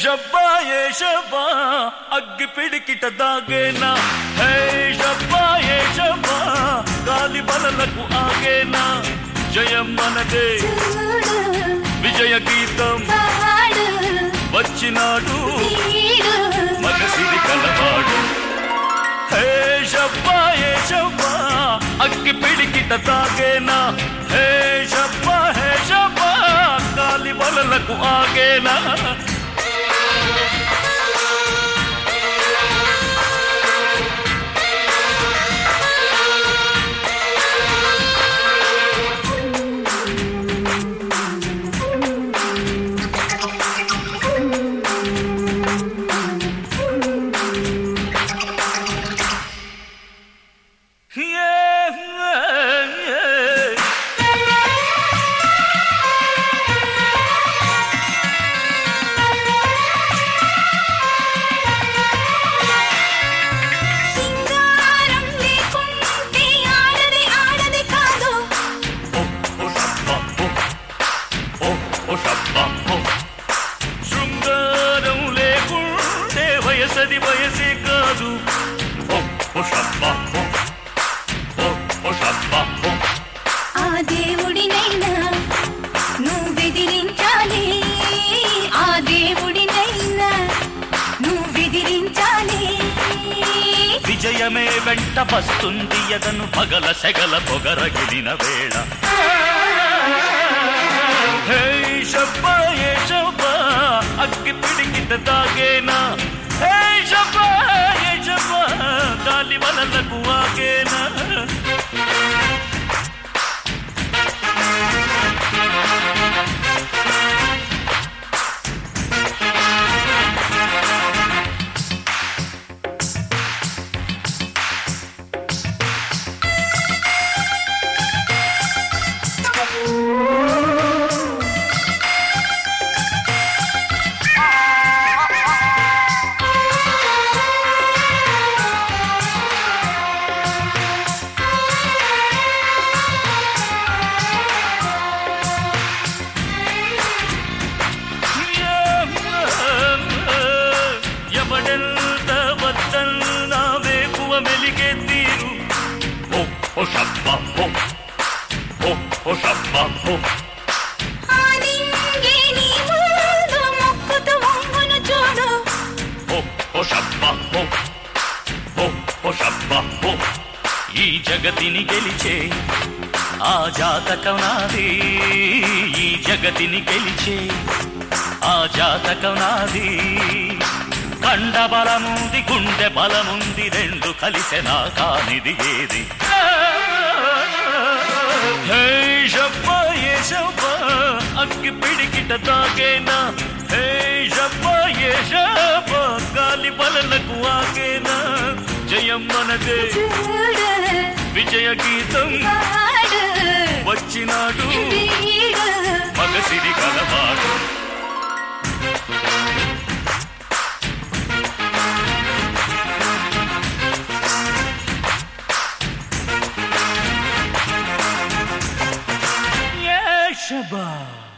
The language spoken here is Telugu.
షబ్బా ఏ షబ్బా అగ్గి పిడికిట దాగేనా హే షబ్బా ఏ షబ్బా గాలి బలలకు ఆగేనా జయం మనదే చూడు విజయ గీతం పాడు వచ్చినాడు తీడు మగసిరి కలవాడు హే షబ్బా ఏ షబ్బా అగ్గి పిడికిట తాగేనా హే షబ్బా హే షబ్బా గాలి బలలకు ఆగేనా Yeah, yeah, yeah. సింగారం లేకుంటే ఆడది ఆడది కాదు శృంగారం లేకుంటే వయసది వయసే కాదు ఆ దేవుడినైనా నువ్వు బెదిరించాలి ఆ దేవుడినైనా నువ్వు బెదిరించాలి విజయమే వెంట వస్తుంది ఎదను పగల సెగల పొగరగిలిన వేళ హే షబ్బా ఏ షబ్బా అగ్గి పిడికిట తాగేనా హే షబ్బా ఏ షబ్బా గాలి వలలకు ఆగేనా ఎవడెంత వద్దన్నా వేకువ మెలిగే తీరు ఓ ఓ షబ్బా ఓ ఓ ఓ షబ్బా ఓ ఆ నింగే నీ ముందు మొక్కుతూ వంగును చూడు ఓ ఓ షబ్బా ఓ ఓ ఓ షబ్బా ఓ ఈ జగతిని గెలిచే ఆ జాతకం నాది ఈ జగతిని గెలిచే ఆ జాతకం నాది కండ బలముంది గుండె బలముంది రెండు కలిసే నా కానిది ఏది హే షబ్బా ఏ షబ్బా అగ్గి పిడికిట తాగేనా హే షబ్బా ఏ షబ్బా గాలి బలలకు ఆగేనా జయం మనదే చూడు విజయ గీతం పాడు వచ్చినాడు తీడు మగసిరి కలవాడు Yeah, Shabbat.